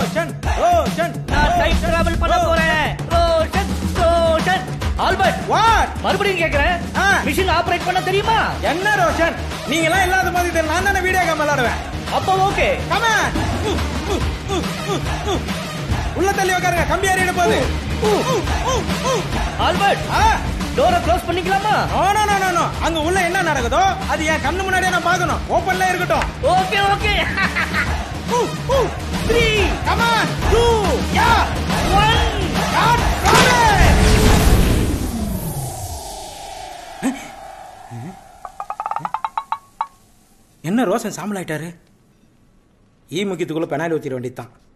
ரோஷன் ரோஷன் நான் time travel பண்ண போறேன் ரோஷன் ரோஷன் ஆல்பர்ட் வாட் மறுபடியும் கேக்குறேன் ஆ. மிஷின் ஆபரேட் பண்ண தெரியுமா என்ன ரோஷன் நீங்க எல்லாம் இல்லாத போது இதில் நான் தானே வீடியோ கேம் விளையாடுவேன் அப்போ ஓகே கமான் உள்ள தள்ளி உட்காருங்க கம்பி ஏறிட போகுது ஆல்பர்ட் ஆ டோரை க்ளோஸ் பண்ணிக்கலாமா no no no no no அங்க உள்ள என்ன நடக்குதோ அது என் கண்ணு முன்னாடியே நான் பார்க்கணும் ஓப்பன்ல இருக்கட்டும் okay okay three come on two yeah one got got என்ன ரோசன் சாம்பல் ஆயிட்டாரு ஈ முக்கியத்துக்குள்ள பெனாலி ஊத்திட வேண்டியதுதான்